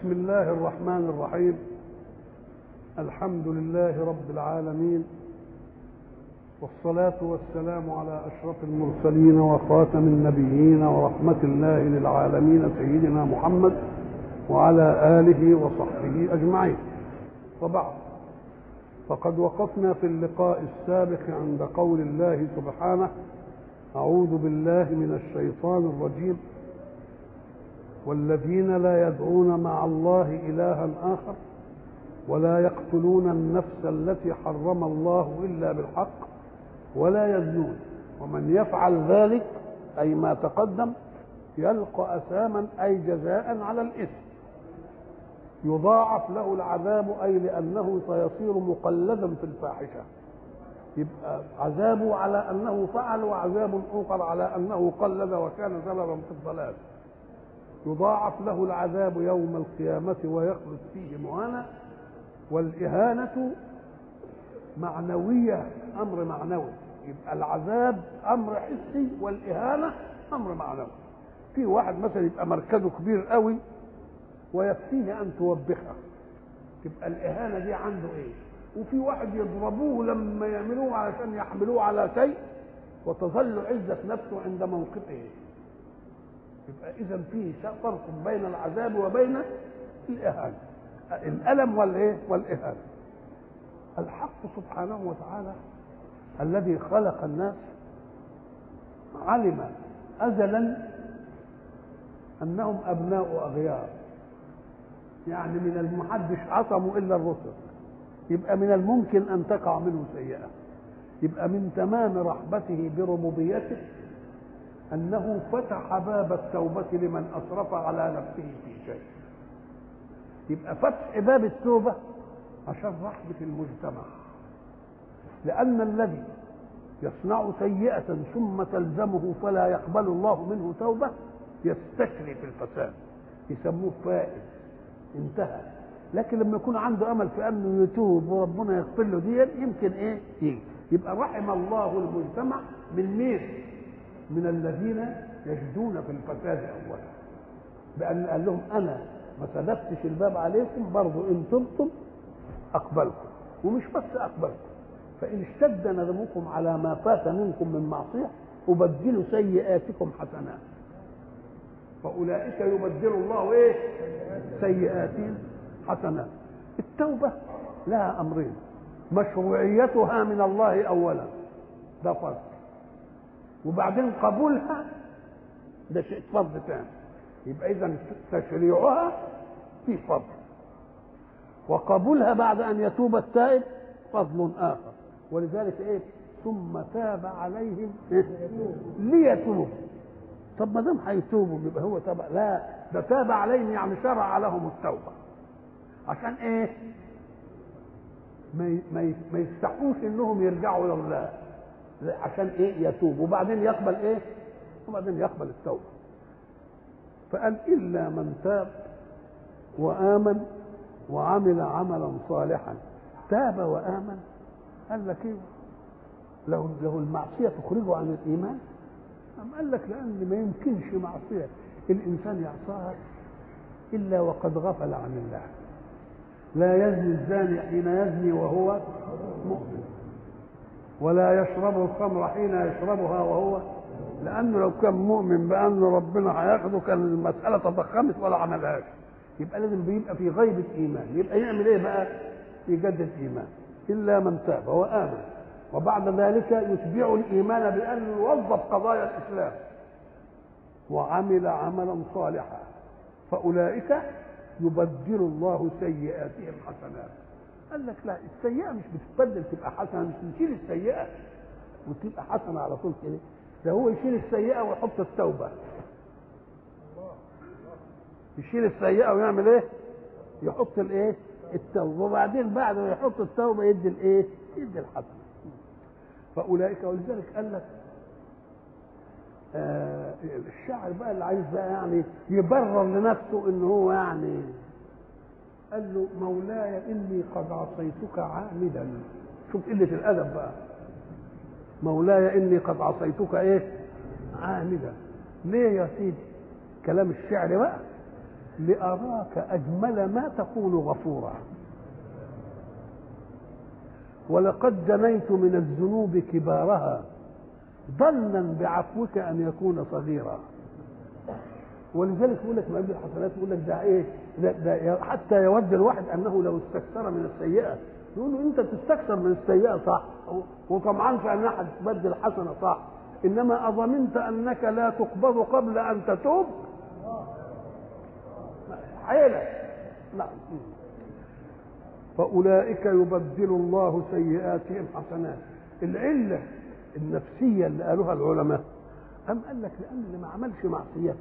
بسم الله الرحمن الرحيم الحمد لله رب العالمين والصلاة والسلام على أشرف المرسلين وخاتم النبيين ورحمة الله للعالمين سيدنا محمد وعلى آله وصحبه أجمعين وبعد فقد وقفنا في اللقاء السابق عند قول الله سبحانه أعوذ بالله من الشيطان الرجيم والذين لا يدعون مع الله إلها آخر ولا يقتلون النفس التي حرم الله إلا بالحق ولا يزنون ومن يفعل ذلك أي ما تقدم يلقى أثاما أي جزاء على الإثم يضاعف له العذاب أي لأنه سيصير مقلدا في الفاحشة يبقى عذابه على أنه فعل وعذاب آخر على أنه قلد وكان سببا في الضلال يضاعف له العذاب يوم القيامة ويخلد فيه مهانا والإهانة معنوية أمر معنوي يبقى العذاب أمر حسي والإهانة أمر معنوي في واحد مثلا يبقى مركزه كبير قوي ويكفيه أن توبخه تبقى الإهانة دي عنده إيه وفي واحد يضربوه لما يعملوه علشان يحملوه على شيء وتظل عزة نفسه عند موقفه يبقى إذا فيه فرق بين العذاب وبين الإهانة الألم والإيه والإهانة الحق سبحانه وتعالى الذي خلق الناس علم أزلا أنهم أبناء أغيار يعني من المحدش عصموا إلا الرسل يبقى من الممكن أن تقع منه سيئة يبقى من تمام رحمته بربوبيته أنه فتح باب التوبة لمن أسرف على نفسه في شيء يبقى فتح باب التوبة عشان رحمة المجتمع لأن الذي يصنع سيئة ثم تلزمه فلا يقبل الله منه توبة يستكري في الفساد يسموه فائز انتهى لكن لما يكون عنده امل في انه يتوب وربنا يغفر له دي يمكن ايه يجي يبقى رحم الله المجتمع من مين من الذين يجدون في الفساد اولا بان قال لهم انا ما سددتش الباب عليكم برضو ان تبتم اقبلكم ومش بس اقبلكم فان اشتد ندمكم على ما فات منكم من معصيه ابدل سيئاتكم حسنات فاولئك يبدل الله ايه سيئاتهم حسنات التوبه لها امرين مشروعيتها من الله اولا ده فرض وبعدين قبولها ده شيء فرض ثاني يبقى اذا تشريعها في فضل وقبولها بعد ان يتوب التائب فضل اخر ولذلك ايه ثم تاب عليهم ليتوبوا طب ما دام هيتوبوا يبقى هو تاب لا ده تاب عليهم يعني شرع لهم التوبه عشان ايه ما ما ما يستحقوش انهم يرجعوا الى الله عشان ايه يتوب وبعدين يقبل ايه وبعدين يقبل التوبه فقال الا من تاب وامن وعمل عملا صالحا تاب وامن قال لك ايه لو لو المعصيه تخرجه عن الايمان أم قال لك لأن ما يمكنش معصية الإنسان يعصاها إلا وقد غفل عن الله لا يزني الزاني حين يزني وهو مؤمن ولا يشرب الخمر حين يشربها وهو لأنه لو كان مؤمن بأن ربنا هياخده كان المسألة تضخمت ولا عملهاش يبقى لازم بيبقى في غيبة إيمان يبقى يعمل إيه بقى؟ يجدد إيمان إلا من تاب وآمن وبعد ذلك يتبع الايمان بانه يوظف قضايا الاسلام وعمل عملا صالحا فاولئك يبدل الله سيئاتهم حسنات قال لك لا السيئه مش بتتبدل تبقى حسنه مش نشيل السيئه وتبقى حسنه على طول كده ده هو يشيل السيئه ويحط التوبه يشيل السيئه ويعمل ايه يحط الايه التوبه وبعدين بعد ما يحط التوبه يدي الايه يدي الحسنه فاولئك ولذلك قال لك آه الشاعر بقى اللي عايز بقى يعني يبرر لنفسه ان هو يعني قال له مولاي اني قد عصيتك عامدا شوف قله الادب بقى مولاي اني قد عصيتك ايه عامدا ليه يا سيدي كلام الشعر بقى لأراك أجمل ما تكون غفورا ولقد جنيت من الذنوب كبارها ظنا بعفوك أن يكون صغيرا ولذلك يقول لك مقابل الحسنات يقول لك ده ايه ده, ده حتى يود الواحد انه لو استكثر من السيئه يقول له انت تستكثر من السيئه صح وطمعان في انها هتبدل حسنه صح انما اظننت انك لا تقبض قبل ان تتوب حيلة نعم فأولئك يبدل الله سيئاتهم حسنات العلة النفسية اللي قالوها العلماء أم قال لك لأن اللي ما عملش معصية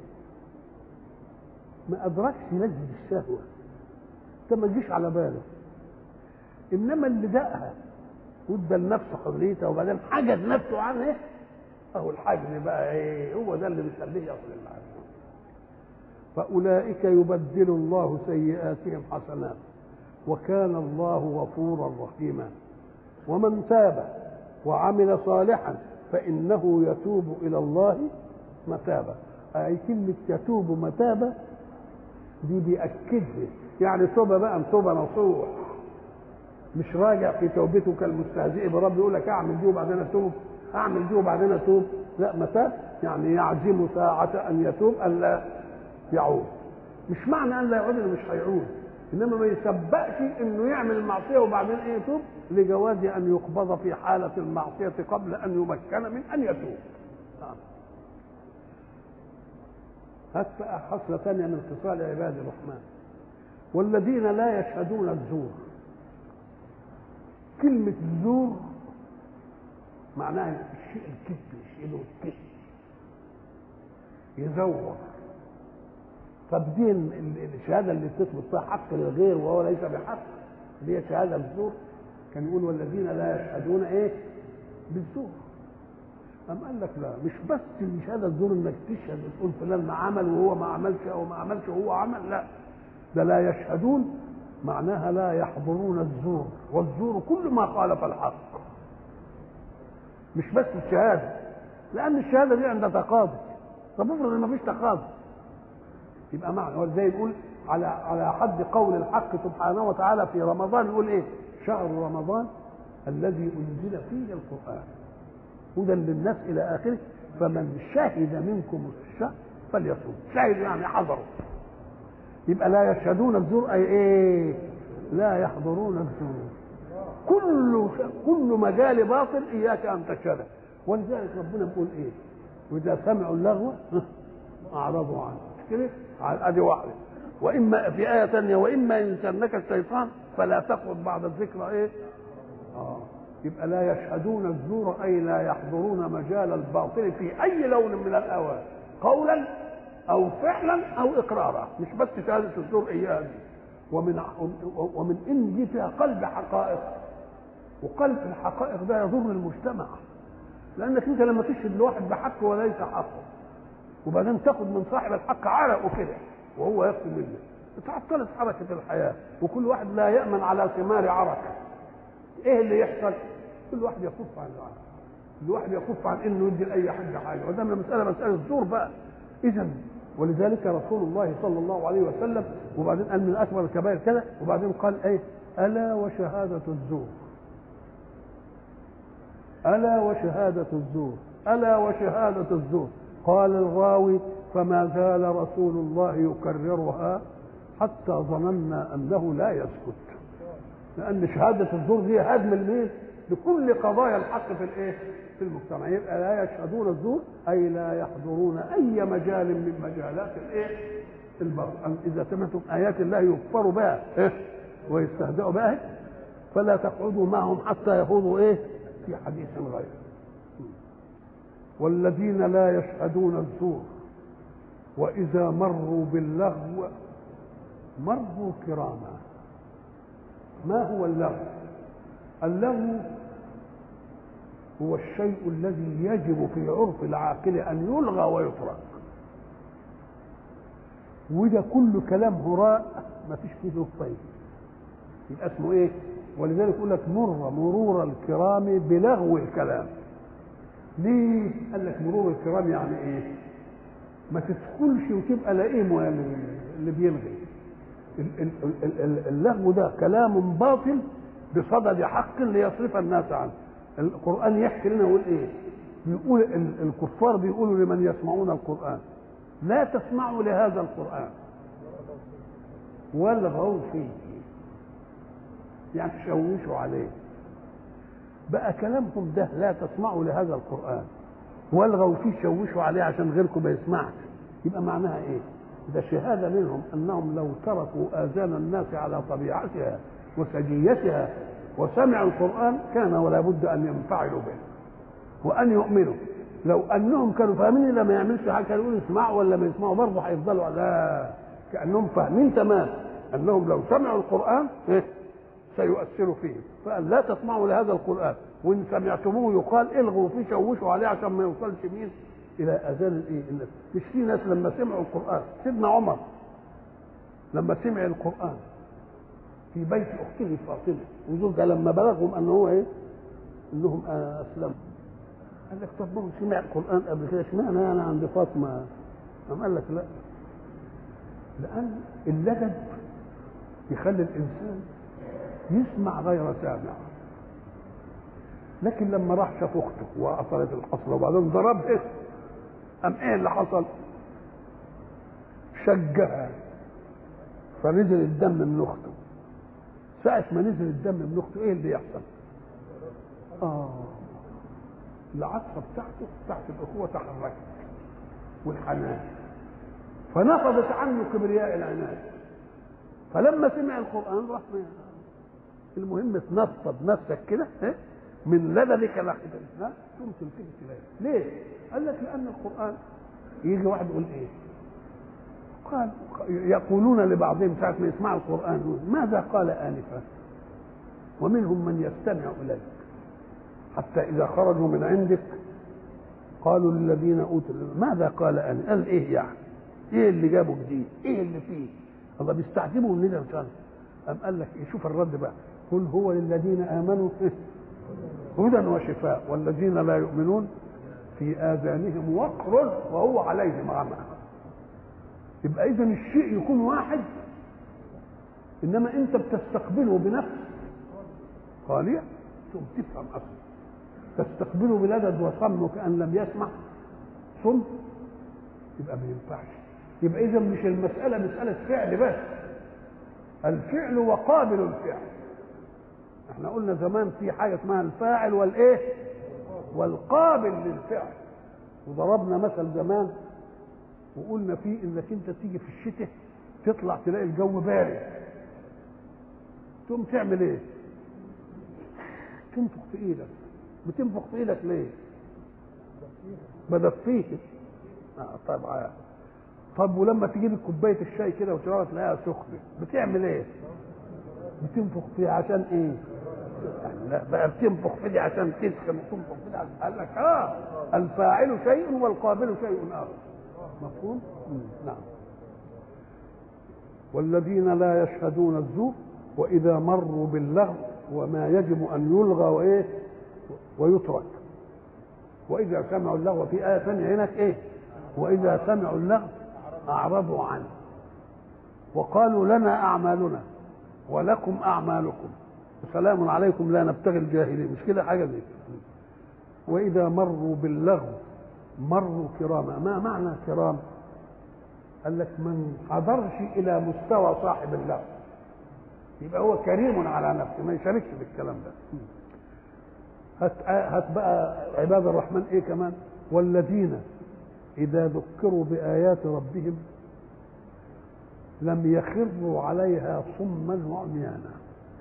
ما أدركش لذة الشهوة ده ما تجيش على باله إنما اللي دقها وادى لنفسه حريتها وبعدين حجز نفسه عنها أهو الحجز بقى إيه هو ده اللي بيخليه يصل العالم فأولئك يبدل الله سيئاتهم حسنات وكان الله غفورا رحيما ومن تاب وعمل صالحا فإنه يتوب إلى الله متابا أي كلمة يتوب متابا دي بيأكدها يعني توبة بقى توبة نصوح مش راجع في توبته كالمستهزئ برب يقول لك اعمل دي وبعدين اتوب اعمل دي وبعدين اتوب لا متى يعني يعزم ساعة ان يتوب ان لا يعود مش معنى ان لا يعود انه مش هيعود انما ما يسبقش انه يعمل المعصيه وبعدين ايه يتوب لجواز ان يقبض في حاله المعصيه قبل ان يمكن من ان يتوب نعم. هات بقى خصله ثانيه من خصال عباد الرحمن والذين لا يشهدون الزور كلمة زور معناها الشيء الكذب يشيله الكذب يزور طب دي الشهادة اللي بتثبت فيها حق للغير وهو ليس بحق اللي هي شهادة بالزور كان يقول والذين لا يشهدون ايه بالزور أم قال لك لا مش بس الشهادة الزور انك تشهد وتقول فلان ما عمل وهو ما عملش او ما عملش وهو عمل لا ده لا يشهدون معناها لا يحضرون الزور والزور كل ما خالف الحق مش بس الشهاده لان الشهاده دي عند تقاضي طب افرض ان ما فيش تقاضي يبقى معنى هو زي يقول على على حد قول الحق سبحانه وتعالى في رمضان يقول ايه شهر رمضان الذي انزل فيه القران هدى للناس الى اخره فمن شهد منكم الشهر فليصوم شهد يعني حضروا يبقى لا يشهدون الزور اي ايه لا يحضرون الزور كل كل مجال باطل اياك ان تشهده ولذلك ربنا بيقول ايه واذا سمعوا اللغو اعرضوا عنه كده ادي واحده واما في ايه ثانيه واما ينسنك الشيطان فلا تقعد بعد الذكرى ايه اه يبقى لا يشهدون الزور اي لا يحضرون مجال الباطل في اي لون من الالوان قولا او فعلا او اقرارا مش بس شهاده الزور اياها دي ومن ومن ان دي فيها قلب حقائق وقلب الحقائق ده يضر المجتمع لانك انت لما تشهد لواحد بحق وليس حقه وبعدين تاخد من صاحب الحق عرقه كده وهو ياخد منك تعطلت حركه الحياه وكل واحد لا يامن على ثمار عركه ايه اللي يحصل؟ كل واحد يكف عن العرق كل واحد يكف عن انه يدي لاي حد حاجه وده من المساله مساله زور بقى اذا ولذلك رسول الله صلى الله عليه وسلم وبعدين قال من اكبر الكبائر كذا وبعدين قال ايه الا وشهاده الزور الا وشهاده الزور الا وشهاده الزور قال الراوي فما زال رسول الله يكررها حتى ظننا انه لا يسكت لان شهاده الزور دي هدم المين لكل قضايا الحق في الايه في المجتمع يبقى لا يشهدون الزور اي لا يحضرون اي مجال من مجالات الايه البر اذا سمعتم ايات الله يكفر بها إيه؟ ويستهزئوا بها فلا تقعدوا معهم حتى يخوضوا ايه في حديث غيره والذين لا يشهدون الزور واذا مروا باللغو مروا كراما ما هو اللغو اللغو هو الشيء الذي يجب في عرف العاقل ان يلغى ويترك وده كل كلام هراء ما فيش فيه ذوق طيب يبقى اسمه ايه ولذلك يقول لك مر مرور الكرام بلغو الكلام ليه قال لك مرور الكرام يعني ايه ما تدخلش وتبقى لئيم اللي بيلغي اللغو ده كلام باطل بصدد حق ليصرف الناس عنه القرآن يحكي لنا يقول ايه بيقول الكفار بيقولوا لمن يسمعون القرآن لا تسمعوا لهذا القرآن والغوا فيه يعني تشوشوا عليه بقى كلامهم ده لا تسمعوا لهذا القرآن والغوا فيه شوشوا عليه عشان غيركم ما يسمعش يبقى معناها ايه ده شهاده منهم انهم لو تركوا اذان الناس على طبيعتها وسجيتها وسمعوا القران كان ولا بد ان ينفعلوا به وان يؤمنوا لو انهم كانوا فاهمين لما يعملش حاجه كانوا يقولوا يسمعوا ولا ما يسمعوا برضه هيفضلوا لا كانهم فاهمين تمام انهم لو سمعوا القران إيه؟ سيؤثر فيهم فقال لا تسمعوا لهذا القران وان سمعتموه يقال الغوا فيه شوشوا عليه عشان ما يوصلش مين الى اذان الايه الناس مش في ناس لما سمعوا القران سيدنا عمر لما سمع القران في بيت اخته فاطمه وزوجها لما بلغهم ان هو ايه انهم اسلموا قال لك طب ما هو سمع القران قبل كده اشمعنى انا عند فاطمه قام قال لك لا لان اللجد يخلي الانسان يسمع غير سامع لكن لما راح شاف اخته وقفلت الحصره وبعدين ضربها قام ايه اللي حصل؟ شجها فنزل الدم من اخته ساعة ما نزل الدم من اخته ايه اللي يحصل؟ اه العطفة بتاعته بتاعت الأخوة تحركت والحنان فنفضت عنه كبرياء العناد فلما سمع القرآن راح المهم تنفض نفسك كده من لدنك لاحدا ها ثم تلتفت اليه ليه؟ قال لك لان القران يجي واحد يقول ايه؟ قال يقولون لبعضهم ساعة ما يسمعوا القرآن ماذا قال آنفا؟ ومنهم من يستمع إليك حتى إذا خرجوا من عندك قالوا للذين أوتوا ماذا قال آنفا؟ قال إيه يعني؟ إيه اللي جابه جديد؟ إيه اللي فيه؟ الله بيستعجبوا مننا مش عارف أم قال لك إيه شوف الرد بقى قل هو للذين آمنوا هدى وشفاء والذين لا يؤمنون في آذانهم وقر وهو عليهم عمى يبقى إذا الشيء يكون واحد إنما أنت بتستقبله بنفس خالية ثم تفهم أصلا تستقبله بلدد وصم كأن لم يسمع ثم يبقى ما ينفعش يبقى إذا مش المسألة مسألة فعل بس الفعل وقابل الفعل احنا قلنا زمان في حاجه اسمها الفاعل والايه والقابل للفعل وضربنا مثل زمان وقلنا فيه انك انت تيجي في الشتاء تطلع تلاقي الجو بارد تقوم تعمل ايه تنفخ في ايدك بتنفخ في ايدك ليه بدفيه اه طبعا طب ولما تجيب كوبايه الشاي كده وتشربها تلاقيها سخنه بتعمل ايه بتنفخ فيها عشان ايه يعني لا بقى بتنفخ في دي عشان تسخن وتنفخ في دي عشان قال لك اه الفاعل شيء والقابل شيء اخر مفهوم؟ نعم والذين لا يشهدون الزور واذا مروا باللغو وما يجب ان يلغى وايه ويترك واذا سمعوا اللغو في ايه ثانيه هناك ايه واذا سمعوا اللغو اعرضوا عنه وقالوا لنا اعمالنا ولكم اعمالكم وسلام عليكم لا نبتغي الجاهلين مش كده حاجه دي واذا مروا باللغو مروا كراما ما معنى كرام قال لك من حضرش الى مستوى صاحب اللغو يبقى هو كريم على نفسه ما يشاركش بالكلام ده هات هات بقى عباد الرحمن ايه كمان والذين اذا ذكروا بايات ربهم لم يخروا عليها صما وعميانا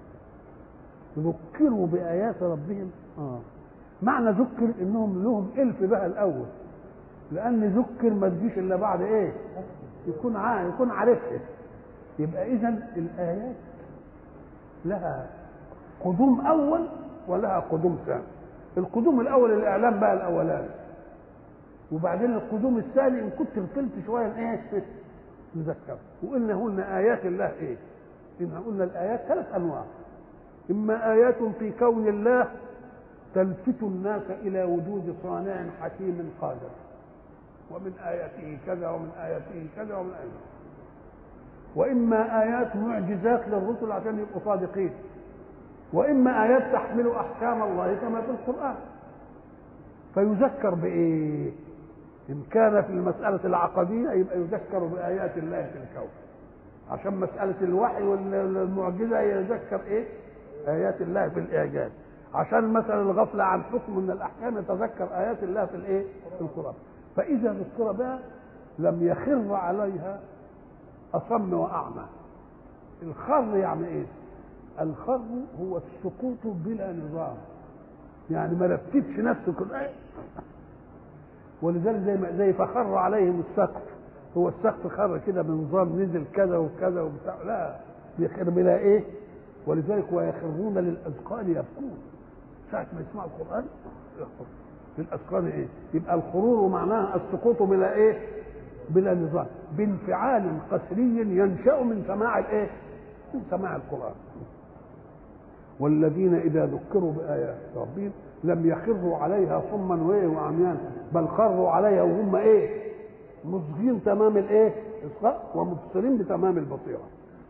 ذكروا بآيات ربهم آه. معنى ذكر انهم لهم الف بقى الاول لان ذكر ما تجيش الا بعد ايه يكون عا... يكون عارفها يبقى اذا الايات لها قدوم اول ولها قدوم ثاني القدوم الاول الاعلام بقى الاولاني وبعدين القدوم الثاني ان كنت غفلت شويه ايه نذكر وقلنا قلنا ايات الله ايه إن قلنا الايات ثلاث انواع اما ايات في كون الله تلفت الناس الى وجود صانع حكيم قادر ومن اياته كذا ومن اياته كذا ومن اياته واما ايات معجزات للرسل عشان يبقوا صادقين واما ايات تحمل احكام الله كما في القران فيذكر بايه ان كان في المساله العقديه يبقى يذكر بايات الله في الكون عشان مساله الوحي والمعجزه يذكر ايه ايات الله في الاعجاز عشان مثلا الغفله عن حكم من الاحكام يتذكر ايات الله في الايه في القران فاذا ذكر بها لم يخر عليها اصم واعمى الخر يعني ايه الخر هو السقوط بلا نظام يعني ما رتبش نفسه كده ولذلك زي ما زي فخر عليهم السقف هو السقف خر كده بنظام نزل كذا وكذا وبتاع لا بيخر بلا ايه ولذلك ويخرون للاذقان يبكون ساعة ما يسمعوا القرآن يخر للاذقان ايه يبقى الخرور معناها السقوط بلا ايه بلا نظام بانفعال قسري ينشأ من سماع الايه من سماع القرآن والذين إذا ذكروا بآيات ربهم لم يخروا عليها صما وايه وعميانا بل خروا عليها وهم ايه مصغين تمام الايه اصغاء ومبصرين بتمام البصيره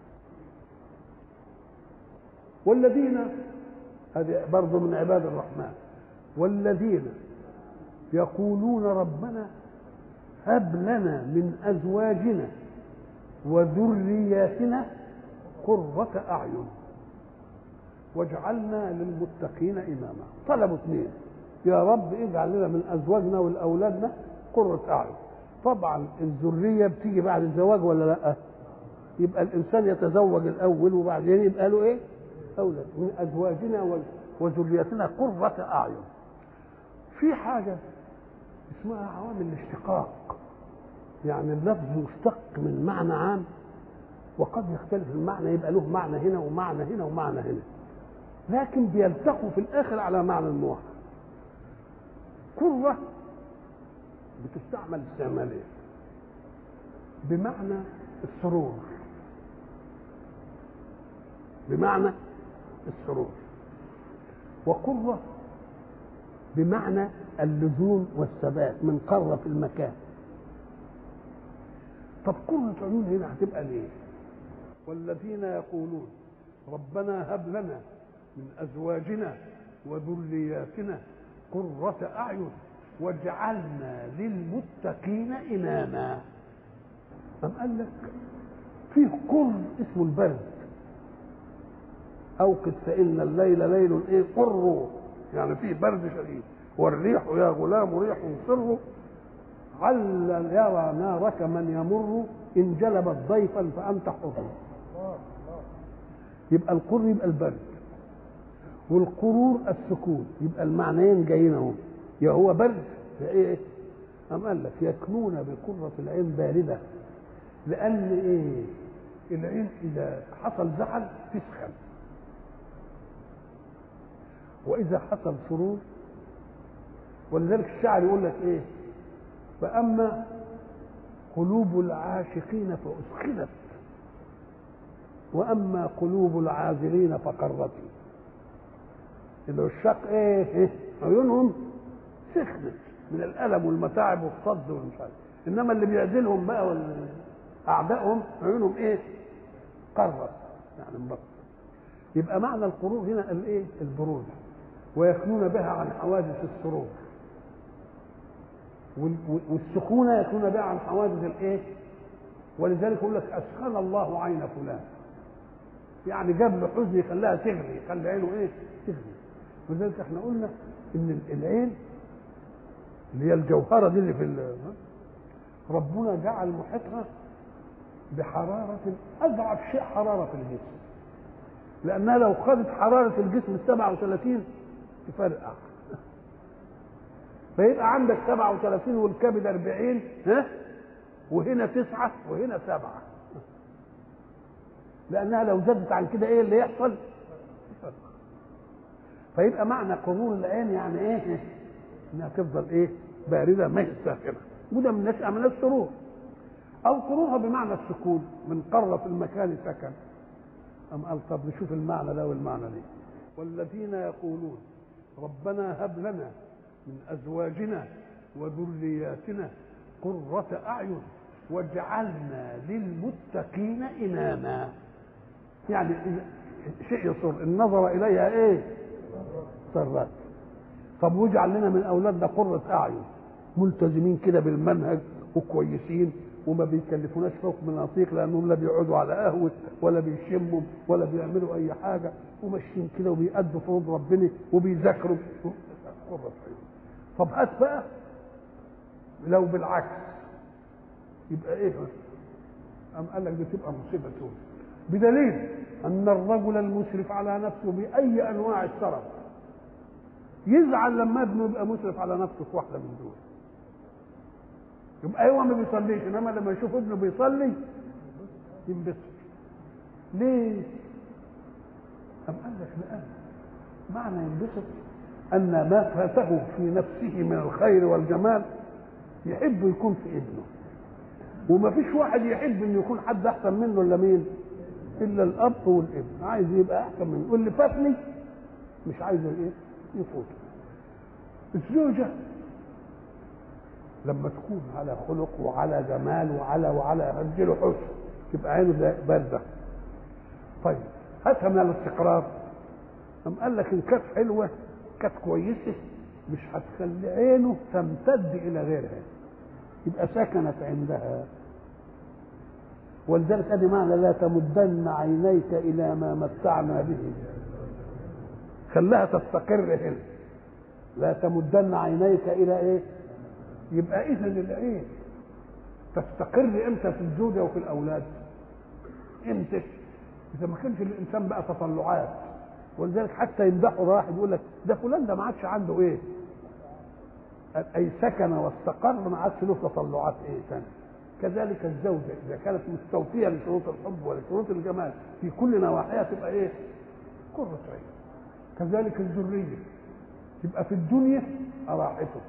والذين هذه برضه من عباد الرحمن والذين يقولون ربنا هب لنا من ازواجنا وذرياتنا قرة أعين واجعلنا للمتقين إماما طلبوا اثنين يا رب اجعل لنا من أزواجنا ولأولادنا قرة أعين طبعا الذرية بتيجي بعد الزواج ولا لا يبقى الإنسان يتزوج الأول وبعدين يبقى له إيه أولاد من أزواجنا وذرياتنا قرة أعين في حاجة اسمها عوامل الاشتقاق يعني اللفظ مشتق من معنى عام وقد يختلف المعنى يبقى له معنى هنا ومعنى هنا ومعنى هنا لكن بيلتقوا في الاخر على معنى واحد كرة بتستعمل استعمالين بمعنى السرور بمعنى السرور وقرة بمعنى اللزوم والثبات من قرة في المكان طب قرة عيون هنا هتبقى ليه والذين يقولون ربنا هب لنا من ازواجنا وذرياتنا قرة اعين واجعلنا للمتقين اماما أم قال لك فيه قر اسمه البرد اوقد فان الليل ليل ايه قر يعني فيه برد شديد والريح يا غلام ريح سر عل يرى نارك من يمر ان جلبت ضيفا فانت حر يبقى القر يبقى البرد والقرور السكون يبقى المعنيين جايين اهو يا هو برد يا ايه أم قال لك يكنون بقرة العين باردة لأن إيه؟ العين إذا حصل زعل تسخن وإذا حصل سرور ولذلك الشاعر يقول لك إيه؟ فأما قلوب العاشقين فأسخنت واما قلوب العاذلين فقرت العشاق ايه, إيه؟ عيونهم سخنت من الالم والمتاعب والصد والمش عارف انما اللي بيعزلهم بقى اعدائهم عيونهم ايه قرت يعني مبطل يبقى معنى القرور هنا الايه البرود ويكنون بها عن حوادث السرور والسكونة يكنون بها عن حوادث الايه ولذلك يقول لك اسخن الله عين فلان يعني جاب له حزن يخليها تغلي يخلي عينه ايه تغلي ولذلك احنا قلنا ان العين اللي هي الجوهره دي اللي في ربنا جعل محيطها بحرارة أضعف شيء حرارة في الجسم لأنها لو خدت حرارة الجسم ال 37 تفرقع فيبقى عندك 37 والكبد 40 ها وهنا تسعة وهنا سبعة لأنها لو زادت عن كده إيه اللي يحصل؟ فيبقى معنى قرون العين يعني إيه؟ إنها تفضل إيه؟ باردة ما هي ساخنة وده من نشأ من السرور أو قروها بمعنى السكون من قر في المكان سكن أم قال طب نشوف المعنى ده والمعنى دي والذين يقولون ربنا هب لنا من أزواجنا وذرياتنا قرة أعين وجعلنا للمتقين إماما يعني شيء يصر النظر إليها إيه سرات طب واجعل لنا من أولادنا قرة أعين ملتزمين كده بالمنهج وكويسين وما بيكلفوناش حكم نطيق لانهم لا بيقعدوا على قهوه ولا بيشموا ولا بيعملوا اي حاجه وماشيين كده وبيأدوا فروض ربنا وبيذاكروا قرة عين طب هات بقى لو بالعكس يبقى ايه أم قال لك دي تبقى مصيبة سودة بدليل أن الرجل المسرف على نفسه بأي أنواع السرف يزعل لما ابنه يبقى مسرف على نفسه في واحدة من دول يبقى هو ما بيصليش انما لما يشوف ابنه بيصلي ينبسط ليه؟ أم قال لك لأن معنى ينبسط أن ما فاته في نفسه من الخير والجمال يحب يكون في ابنه وما فيش واحد يحب ان يكون حد احسن منه الا مين الا الاب والابن عايز يبقى احسن منه واللي فاتني مش عايز ايه يفوت الزوجه لما تكون على خلق وعلى جمال وعلى وعلى رجل حسن تبقى عينه بارده طيب هاتها من الاستقرار أم قال لك ان كانت حلوه كانت كويسه مش هتخلي عينه تمتد الى غيرها يبقى سكنت عندها ولذلك ادي معنى لا تمدن عينيك الى ما متعنا به خلاها تستقر هنا لا تمدن عينيك الى ايه يبقى اذا العين تستقر امتى في الزوجه وفي الاولاد امتى اذا ما كانش الانسان بقى تطلعات ولذلك حتى يمدحوا واحد يقول لك ده فلان ده ما عادش عنده ايه اي سكن واستقر ما عادش له تطلعات ايه ثانيه كذلك الزوجه اذا كانت مستوفيه لشروط الحب ولشروط الجمال في كل نواحيها تبقى ايه قرة عين كذلك الذريه تبقى في الدنيا راحته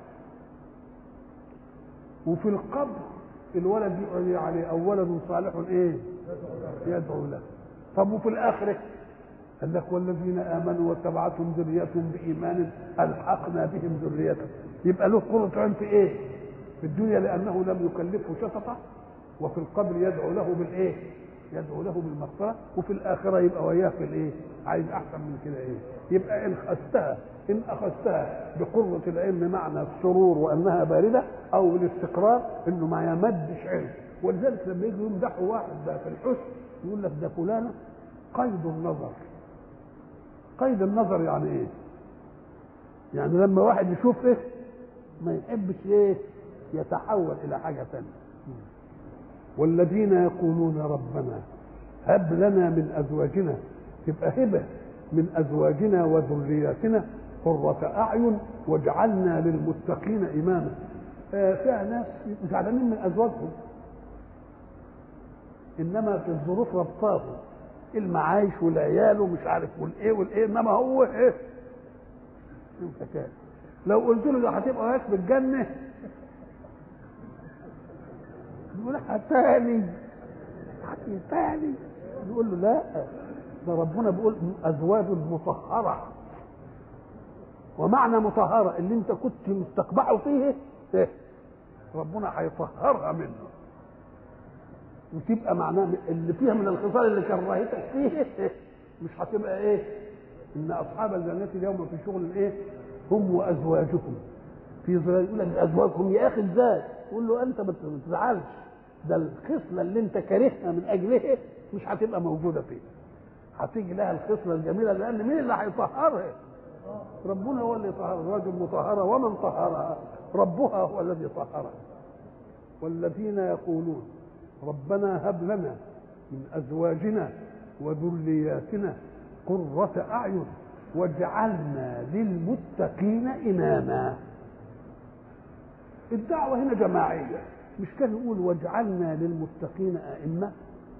وفي القبر الولد يقعد عليه او ولد صالح ايه يدعو له طب وفي الاخره قال لك والذين امنوا واتبعتهم ذريتهم بايمان الحقنا بهم ذريتهم يبقى له قرة عين في ايه؟ في الدنيا لانه لم يكلفه شططه وفي القبر يدعو له بالايه؟ يدعو له بالمغفره وفي الاخره يبقى وياه في الايه؟ عايز احسن من كده ايه؟ يبقى ان اخذتها ان اخذتها بقرة العين بمعنى السرور وانها بارده او الاستقرار انه ما يمدش عين ولذلك لما يجوا يمدحوا واحد ده في الحسن يقول لك ده فلانه قيد النظر قيد النظر يعني ايه؟ يعني لما واحد يشوف ايه ما يحبش ايه يتحول الى حاجه ثانيه والذين يقولون ربنا هب لنا من ازواجنا تبقى هبه من ازواجنا وذرياتنا قرة اعين واجعلنا للمتقين اماما آه فيها ناس زعلانين من ازواجهم انما في الظروف ربطاهم المعايش والعيال ومش عارف والايه والايه انما هو ايه الحكايه لو قلت له ده هتبقى وياك في الجنه يقول تاني تاني يقول له لا ده ربنا بيقول ازواج مطهره ومعنى مطهره اللي انت كنت مستقبحه فيه إيه؟ ربنا هيطهرها منه وتبقى معناه اللي فيها من الخصال اللي كرهتك فيه مش هتبقى ايه ان اصحاب الجنه اليوم في شغل ايه هم وازواجهم في ظلال يقول لك ازواجهم يا اخي ازاي يقول له انت ما تزعلش ده الخصله اللي انت كارهها من اجلها مش هتبقى موجوده فيه هتيجي لها الخصله الجميله لان مين اللي هيطهرها ربنا هو اللي يطهر الرجل مطهره ومن طهرها ربها هو الذي طهرها والذين يقولون ربنا هب لنا من ازواجنا وذرياتنا قرة أعين واجعلنا للمتقين إماما الدعوة هنا جماعية مش كان يقول واجعلنا للمتقين أئمة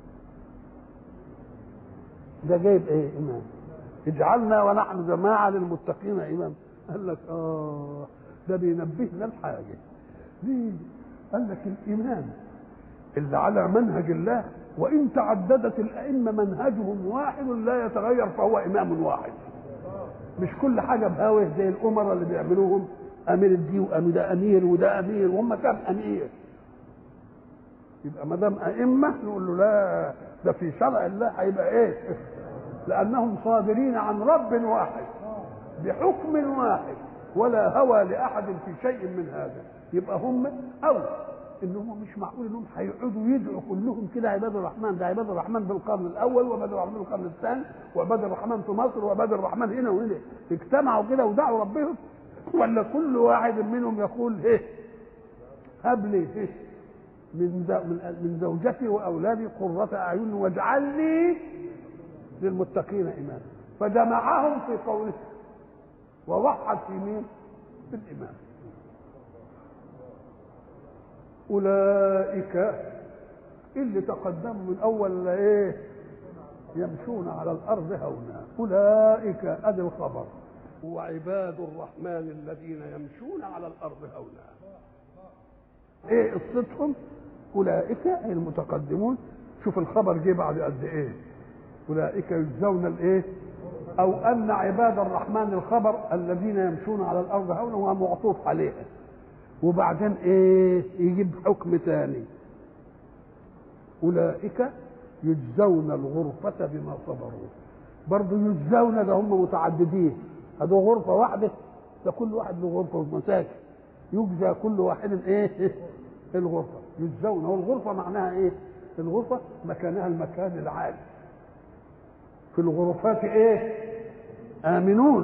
ده جايب ايه إمام اجعلنا ونحن جماعة للمتقين إمام قال لك آه ده بينبهنا الحاجة ليه؟ قال لك الإمام اللي على منهج الله وإن تعددت الأئمة منهجهم واحد لا يتغير فهو إمام واحد مش كل حاجة بهوه زي الأمراء اللي بيعملوهم أمير الدين وأمير ده أمير وده أمير وهم كام أمير يبقى ما دام ائمه نقول له لا ده في شرع الله هيبقى ايه لانهم صادرين عن رب واحد بحكم واحد ولا هوى لاحد في شيء من هذا يبقى هم او ان هم مش معقول انهم هيقعدوا يدعوا كلهم كده عباد الرحمن ده عباد الرحمن في القرن الاول وعباد الرحمن في القرن الثاني وعباد الرحمن في مصر وعباد الرحمن هنا وهنا اجتمعوا كده ودعوا ربهم ولا كل واحد منهم يقول ايه هب لي ايه من من زوجتي واولادي قرة اعين واجعل لي للمتقين اماما فجمعهم في قوله ووحد في مين؟ في الامام اولئك اللي تقدموا من اول ايه يمشون على الارض هونا اولئك ادي الخبر وعباد الرحمن الذين يمشون على الارض هونا ايه قصتهم اولئك المتقدمون شوف الخبر جه بعد قد ايه اولئك يجزون الايه او ان عباد الرحمن الخبر الذين يمشون على الارض هونا وهو معطوف عليها وبعدين ايه يجيب حكم ثاني اولئك يجزون الغرفة بما صبروا برضه يجزون ده هم متعددين هذا غرفة واحدة ده كل واحد له غرفة ومساكن يجزى كل واحد ايه الغرفة يجزون والغرفة معناها ايه الغرفة مكانها المكان العالي في الغرفات ايه آمنون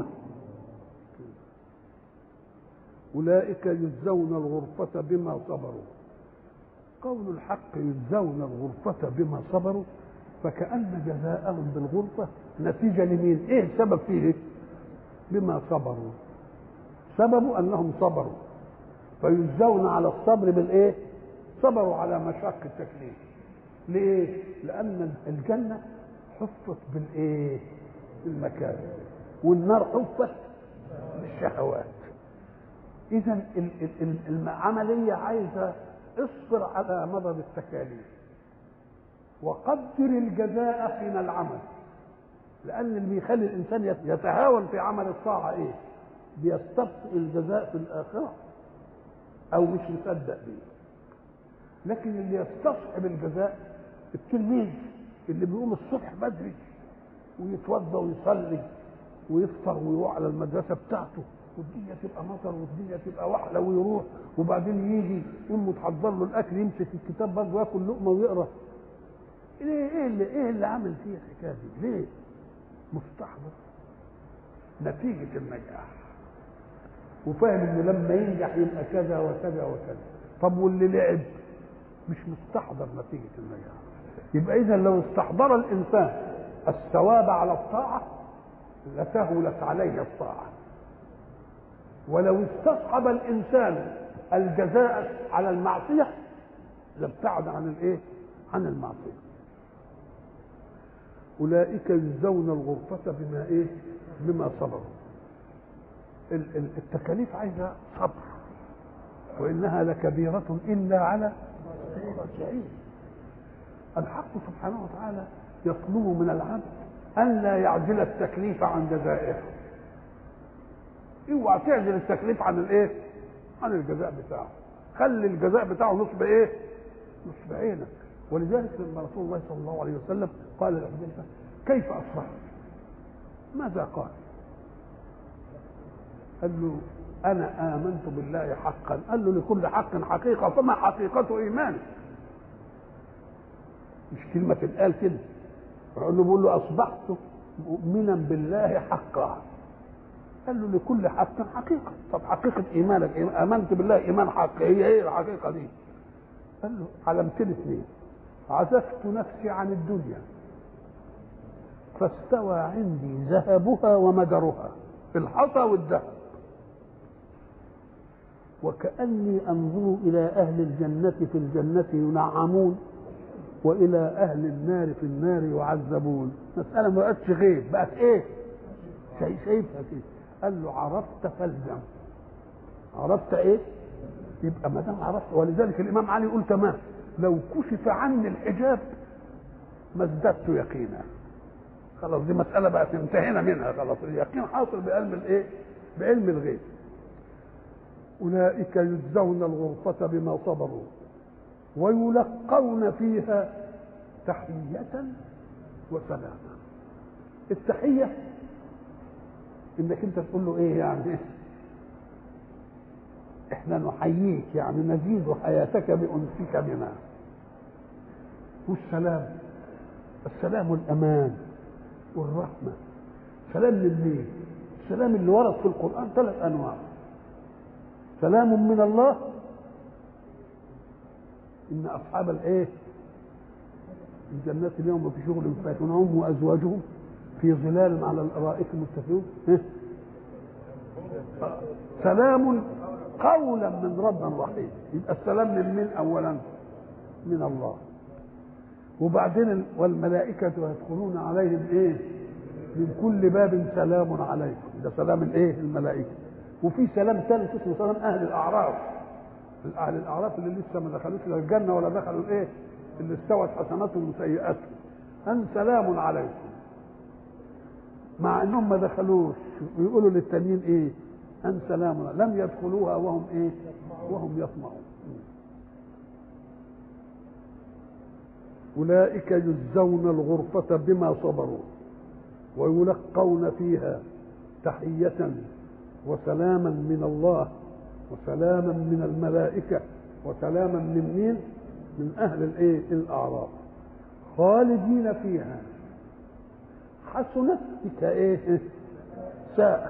أولئك يجزون الغرفة بما صبروا قول الحق يجزون الغرفة بما صبروا فكأن جزاءهم بالغرفة نتيجة لمين؟ إيه السبب فيه؟ بما صبروا سبب أنهم صبروا فيجزون على الصبر بالإيه؟ صبروا على مشق التكليف ليه؟ لأن الجنة حفت بالإيه؟ بالمكان والنار حفت بالشهوات اذا العمليه عايزه اصبر على مضض التكاليف وقدر الجزاء حين العمل لان اللي بيخلي الانسان يتهاون في عمل الطاعه ايه بيستبطئ الجزاء في الاخره او مش مصدق بيه لكن اللي يستصحب الجزاء التلميذ اللي بيقوم الصبح بدري ويتوضا ويصلي ويفطر ويروح على المدرسه بتاعته والدنيا تبقى مطر والدنيا تبقى وحله ويروح وبعدين يجي امه تحضر له الاكل يمسك الكتاب برضه ياكل لقمه ويقرا ايه ايه اللي ايه اللي عامل فيه الحكايه دي؟ ليه؟ مستحضر نتيجه النجاح وفاهم انه لما ينجح يبقى كذا وكذا وكذا طب واللي لعب مش مستحضر نتيجه النجاح يبقى اذا لو استحضر الانسان الثواب على الطاعه لسهلت عليه الطاعه ولو استصحب الانسان الجزاء على المعصيه لابتعد عن الايه عن المعصيه اولئك يجزون الغرفه بما ايه بما صبروا التكاليف عايزه صبر وانها لكبيره الا على الخاشعين الحق سبحانه وتعالى يطلب من العبد ان لا يعجل التكليف عن جزائه اوعى تعزل التكليف عن الايه؟ عن الجزاء بتاعه خلي الجزاء بتاعه نصب ايه؟ نصب عينك ولذلك لما رسول الله صلى الله عليه وسلم قال لحذيفه كيف اصبحت؟ ماذا قال؟ قال له انا امنت بالله حقا قال له لكل حق حقيقه فما حقيقه ايمانك؟ مش كلمه تتقال كده يقول له بيقول له اصبحت مؤمنا بالله حقا قال له لكل حق حقيقة طب حقيقة إيمانك آمنت بالله إيمان حق هي إيه الحقيقة دي قال له علامتين اثنين عزفت نفسي عن الدنيا فاستوى عندي ذهبها ومدرها في الحصى والذهب وكأني أنظر إلى أهل الجنة في الجنة ينعمون وإلى أهل النار في النار يعذبون مسألة ما بقتش غيب بقت إيه؟ شيء شايفها كده قال له عرفت فالزم عرفت ايه يبقى ما دام عرفت ولذلك الامام علي يقول تمام لو كشف عني الحجاب ما ازددت يقينا خلاص دي مسألة بقت انتهينا منها خلاص اليقين حاصل بعلم الايه؟ بعلم الغيب أولئك يجزون الغرفة بما صبروا ويلقون فيها تحية وسلاما التحية انك انت تقول له ايه يعني احنا نحييك يعني نزيد حياتك بانسك بنا والسلام السلام الامان والرحمه سلام للمين السلام اللي ورد في القران ثلاث انواع سلام من الله ان اصحاب الايه الجنات اليوم في شغل فاتون هم وازواجهم في ظلال على الارائك متكئون سلام قولا من رب رحيم يبقى السلام من مين اولا من الله وبعدين والملائكة يدخلون عليهم ايه من كل باب سلام عليكم ده سلام الايه الملائكة وفي سلام ثالث اسمه سلام اهل الاعراف اهل الاعراف اللي لسه ما دخلوش لا الجنة ولا دخلوا الايه اللي استوت حسناتهم وسيئاتهم ان سلام عليكم مع انهم ما دخلوش ويقولوا للتانيين ايه ان سلام لم يدخلوها وهم ايه وهم يطمعون اولئك يجزون الغرفه بما صبروا ويلقون فيها تحيه وسلاما من الله وسلاما من الملائكه وسلاما من مين من اهل الايه الاعراف خالدين فيها حسنت كايه ساءت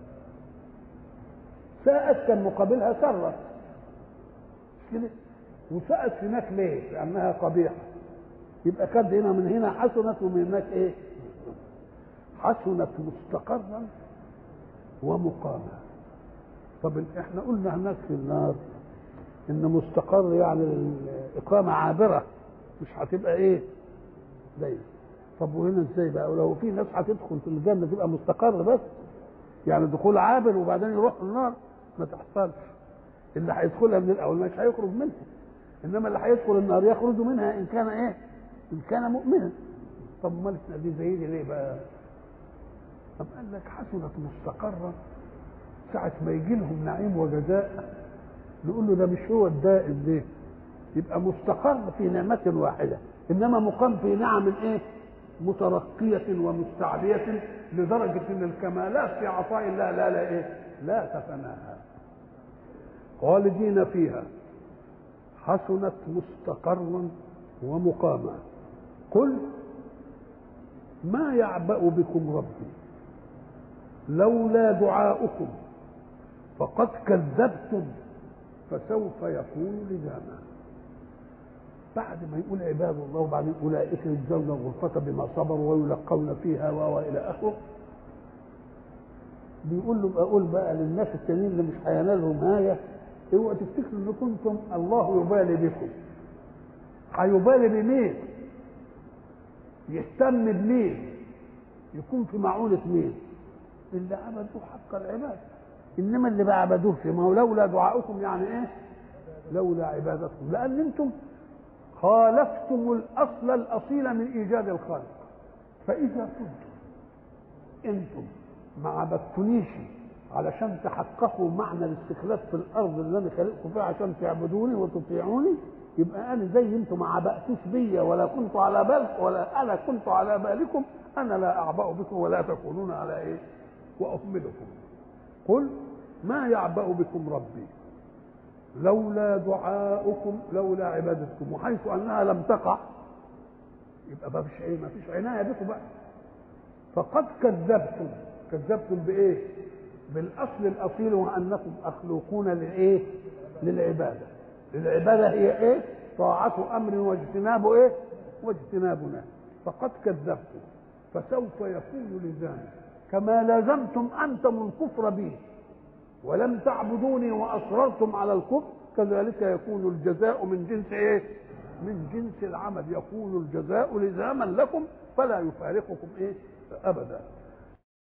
ساءت كان مقابلها سرت مش كده وساءت هناك ليه لانها قبيحه يبقى كانت هنا من هنا حسنت ومن هناك ايه حسنت مستقرا ومقاما طب احنا قلنا هناك في النار ان مستقر يعني الاقامه عابره مش هتبقى ايه دايما طب وهنا ازاي بقى ولو في ناس هتدخل في الجنه تبقى مستقر بس يعني دخول عابر وبعدين يروح النار ما تحصلش اللي هيدخلها من الاول مش هيخرج منها انما اللي هيدخل النار يخرج منها ان كان ايه ان كان مؤمنا طب امال احنا دي زي دي ليه بقى طب قال لك حسنت مستقرة ساعة ما يجي لهم نعيم وجزاء نقول له ده مش هو الدائم ده يبقى مستقر في نعمة واحدة إنما مقام في نعم إيه؟ مترقية ومستعلية لدرجة إن الكمالات في عطاء الله لا لا إيه؟ لا تفناها خالدين فيها حسنت مستقرا ومقاما قل ما يعبأ بكم ربي لولا دعاؤكم فقد كذبتم فسوف يكون لزاما بعد ما يقول عباد الله وبعدين اولئك يجزون الغرفة بما صبروا ويلقون فيها و الى اخره بيقول له بقول بقى للناس التانيين اللي مش هينالهم هايه اوعوا تفتكروا ان كنتم الله يبالي بكم هيبالي بمين يهتم بمين يكون في معونة مين اللي عبدوه حق العباد انما اللي بقى عبدوه في ما هو لولا دعاؤكم يعني ايه لولا عبادتكم لان انتم خالفتم الاصل الاصيل من ايجاد الخلق فاذا كنتم انتم ما عبدتنيش علشان تحققوا معنى الاستخلاف في الارض اللي انا خلقكم فيها عشان تعبدوني وتطيعوني يبقى انا زي انتم ما عبأتوش بيا ولا كنت على بال ولا انا كنت على بالكم انا لا اعبأ بكم ولا تكونون على ايه واهملكم قل ما يعبأ بكم ربي لولا دعاؤكم لولا عبادتكم وحيث انها لم تقع يبقى ما فيش ايه ما فيش عنايه بكم بقى فقد كذبتم كذبتم بايه بالاصل الاصيل وانكم مخلوقون للايه للعباده العباده هي ايه طاعه امر واجتناب ايه واجتنابنا فقد كذبتم فسوف يكون لزاما كما لازمتم انتم الكفر بي ولم تعبدوني واصررتم على الكفر كذلك يكون الجزاء من جنس ايه من جنس العمل يكون الجزاء لزاما لكم فلا يفارقكم ايه ابدا